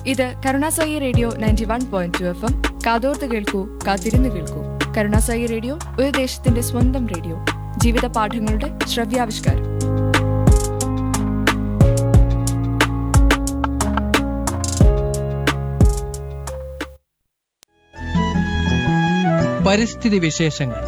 ഇത് കരുണാസായി radio ninety one point two F M കാതോർത്ത് കേൾക്കൂ കാത്തിരുന്ന് കേൾക്കൂ കരുണാസായി റേഡിയോ ഒരു ദേശത്തിന്റെ സ്വന്തം റേഡിയോ ജീവിത പാഠങ്ങളുടെ ശ്രവ്യാവിഷ്കാരം പരിസ്ഥിതി വിശേഷങ്ങൾ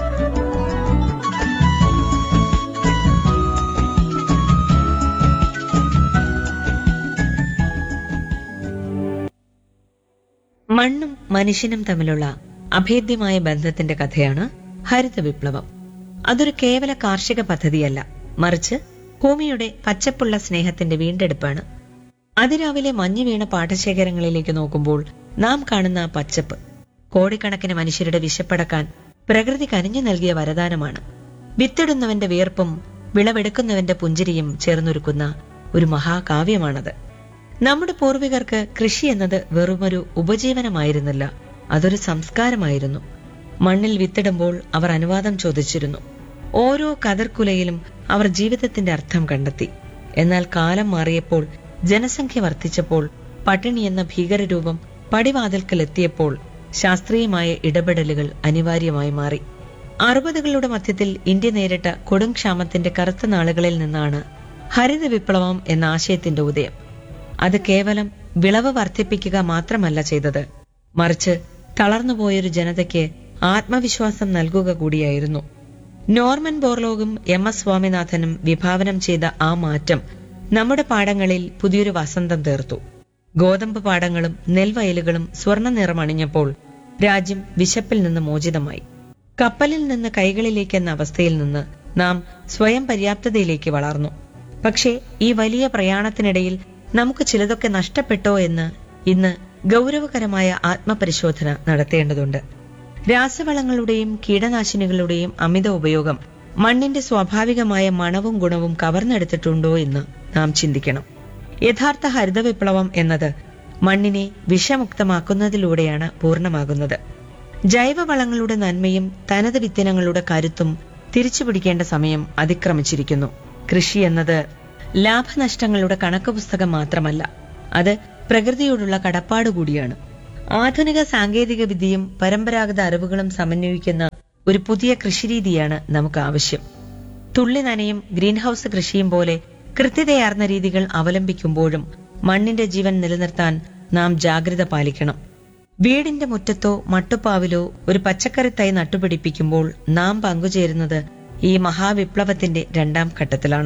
മണ്ണും മനുഷ്യനും തമ്മിലുള്ള അഭേദ്യമായ ബന്ധത്തിന്റെ കഥയാണ് ഹരിത വിപ്ലവം അതൊരു കേവല കാർഷിക പദ്ധതിയല്ല മറിച്ച് ഭൂമിയുടെ പച്ചപ്പുള്ള സ്നേഹത്തിന്റെ വീണ്ടെടുപ്പാണ് അതിരാവിലെ മഞ്ഞു വീണ പാടശേഖരങ്ങളിലേക്ക് നോക്കുമ്പോൾ നാം കാണുന്ന ആ പച്ചപ്പ് കോടിക്കണക്കിന് മനുഷ്യരുടെ വിശപ്പടക്കാൻ പ്രകൃതി കനിഞ്ഞു നൽകിയ വരദാനമാണ് വിത്തിടുന്നവന്റെ വിയർപ്പും വിളവെടുക്കുന്നവന്റെ പുഞ്ചിരിയും ചേർന്നൊരുക്കുന്ന ഒരു മഹാകാവ്യമാണത് നമ്മുടെ പൂർവികർക്ക് കൃഷി എന്നത് വെറുമൊരു ഉപജീവനമായിരുന്നില്ല അതൊരു സംസ്കാരമായിരുന്നു മണ്ണിൽ വിത്തിടുമ്പോൾ അവർ അനുവാദം ചോദിച്ചിരുന്നു ഓരോ കതിർക്കുലയിലും അവർ ജീവിതത്തിന്റെ അർത്ഥം കണ്ടെത്തി എന്നാൽ കാലം മാറിയപ്പോൾ ജനസംഖ്യ വർദ്ധിച്ചപ്പോൾ പട്ടിണി എന്ന ഭീകരരൂപം പടിവാതിൽക്കൽ എത്തിയപ്പോൾ ശാസ്ത്രീയമായ ഇടപെടലുകൾ അനിവാര്യമായി മാറി അറുപതുകളുടെ മധ്യത്തിൽ ഇന്ത്യ നേരിട്ട കൊടും ക്ഷാമത്തിന്റെ കറുത്ത നാളുകളിൽ നിന്നാണ് ഹരിത വിപ്ലവം എന്ന ആശയത്തിന്റെ ഉദയം അത് കേവലം വിളവ് വർദ്ധിപ്പിക്കുക മാത്രമല്ല ചെയ്തത് മറിച്ച് തളർന്നുപോയൊരു ജനതയ്ക്ക് ആത്മവിശ്വാസം നൽകുക കൂടിയായിരുന്നു നോർമൻ ബോർലോഗും എം എസ് സ്വാമിനാഥനും വിഭാവനം ചെയ്ത ആ മാറ്റം നമ്മുടെ പാടങ്ങളിൽ പുതിയൊരു വസന്തം തീർത്തു ഗോതമ്പ് പാടങ്ങളും നെൽവയലുകളും സ്വർണ്ണ നിറമണിഞ്ഞപ്പോൾ രാജ്യം വിശപ്പിൽ നിന്ന് മോചിതമായി കപ്പലിൽ നിന്ന് കൈകളിലേക്ക് എന്ന അവസ്ഥയിൽ നിന്ന് നാം സ്വയം പര്യാപ്തതയിലേക്ക് വളർന്നു പക്ഷേ ഈ വലിയ പ്രയാണത്തിനിടയിൽ നമുക്ക് ചിലതൊക്കെ നഷ്ടപ്പെട്ടോ എന്ന് ഇന്ന് ഗൗരവകരമായ ആത്മപരിശോധന നടത്തേണ്ടതുണ്ട് രാസവളങ്ങളുടെയും കീടനാശിനികളുടെയും അമിത ഉപയോഗം മണ്ണിന്റെ സ്വാഭാവികമായ മണവും ഗുണവും കവർന്നെടുത്തിട്ടുണ്ടോ എന്ന് നാം ചിന്തിക്കണം യഥാർത്ഥ ഹരിത വിപ്ലവം എന്നത് മണ്ണിനെ വിഷമുക്തമാക്കുന്നതിലൂടെയാണ് പൂർണ്ണമാകുന്നത് ജൈവവളങ്ങളുടെ നന്മയും തനത് വിത്തിനങ്ങളുടെ കരുത്തും തിരിച്ചുപിടിക്കേണ്ട സമയം അതിക്രമിച്ചിരിക്കുന്നു കൃഷി എന്നത് ലാഭനഷ്ടങ്ങളുടെ കണക്ക് പുസ്തകം മാത്രമല്ല അത് പ്രകൃതിയോടുള്ള കടപ്പാട് കൂടിയാണ് ആധുനിക സാങ്കേതിക വിദ്യയും പരമ്പരാഗത അറിവുകളും സമന്വയിക്കുന്ന ഒരു പുതിയ കൃഷിരീതിയാണ് നമുക്ക് ആവശ്യം തുള്ളി നനയും ഗ്രീൻ ഹൌസ് കൃഷിയും പോലെ കൃത്യതയാർന്ന രീതികൾ അവലംബിക്കുമ്പോഴും മണ്ണിന്റെ ജീവൻ നിലനിർത്താൻ നാം ജാഗ്രത പാലിക്കണം വീടിന്റെ മുറ്റത്തോ മട്ടുപ്പാവിലോ ഒരു പച്ചക്കറി തൈ നട്ടുപിടിപ്പിക്കുമ്പോൾ നാം പങ്കുചേരുന്നത് ഈ മഹാവിപ്ലവത്തിന്റെ രണ്ടാം ഘട്ടത്തിലാണ്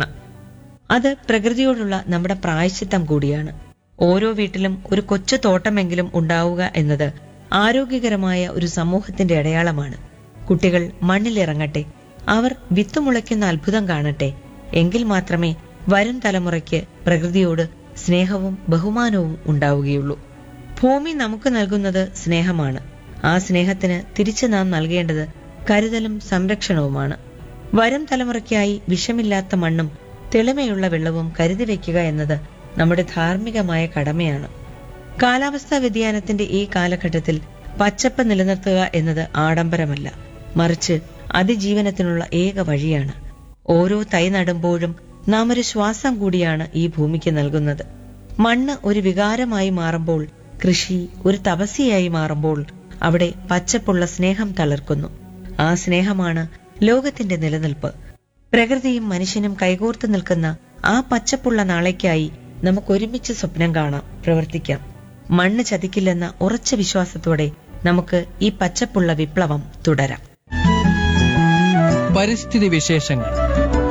അത് പ്രകൃതിയോടുള്ള നമ്മുടെ പ്രായശ്ചിത്തം കൂടിയാണ് ഓരോ വീട്ടിലും ഒരു കൊച്ചു തോട്ടമെങ്കിലും ഉണ്ടാവുക എന്നത് ആരോഗ്യകരമായ ഒരു സമൂഹത്തിന്റെ അടയാളമാണ് കുട്ടികൾ മണ്ണിലിറങ്ങട്ടെ അവർ വിത്തുമുളയ്ക്കുന്ന അത്ഭുതം കാണട്ടെ എങ്കിൽ മാത്രമേ വരും തലമുറയ്ക്ക് പ്രകൃതിയോട് സ്നേഹവും ബഹുമാനവും ഉണ്ടാവുകയുള്ളൂ ഭൂമി നമുക്ക് നൽകുന്നത് സ്നേഹമാണ് ആ സ്നേഹത്തിന് തിരിച്ചു നാം നൽകേണ്ടത് കരുതലും സംരക്ഷണവുമാണ് വരും തലമുറയ്ക്കായി വിഷമില്ലാത്ത മണ്ണും തെളിമയുള്ള വെള്ളവും കരുതി വയ്ക്കുക എന്നത് നമ്മുടെ ധാർമ്മികമായ കടമയാണ് കാലാവസ്ഥാ വ്യതിയാനത്തിന്റെ ഈ കാലഘട്ടത്തിൽ പച്ചപ്പ് നിലനിർത്തുക എന്നത് ആഡംബരമല്ല മറിച്ച് അതിജീവനത്തിനുള്ള ഏക വഴിയാണ് ഓരോ തൈ നടുമ്പോഴും നാം ഒരു ശ്വാസം കൂടിയാണ് ഈ ഭൂമിക്ക് നൽകുന്നത് മണ്ണ് ഒരു വികാരമായി മാറുമ്പോൾ കൃഷി ഒരു തപസ്യയായി മാറുമ്പോൾ അവിടെ പച്ചപ്പുള്ള സ്നേഹം തളർക്കുന്നു ആ സ്നേഹമാണ് ലോകത്തിന്റെ നിലനിൽപ്പ് പ്രകൃതിയും മനുഷ്യനും കൈകോർത്ത് നിൽക്കുന്ന ആ പച്ചപ്പുള്ള നാളേക്കായി നമുക്ക് ഒരുമിച്ച് സ്വപ്നം കാണാം പ്രവർത്തിക്കാം മണ്ണ് ചതിക്കില്ലെന്ന ഉറച്ച വിശ്വാസത്തോടെ നമുക്ക് ഈ പച്ചപ്പുള്ള വിപ്ലവം തുടരാം പരിസ്ഥിതി വിശേഷങ്ങൾ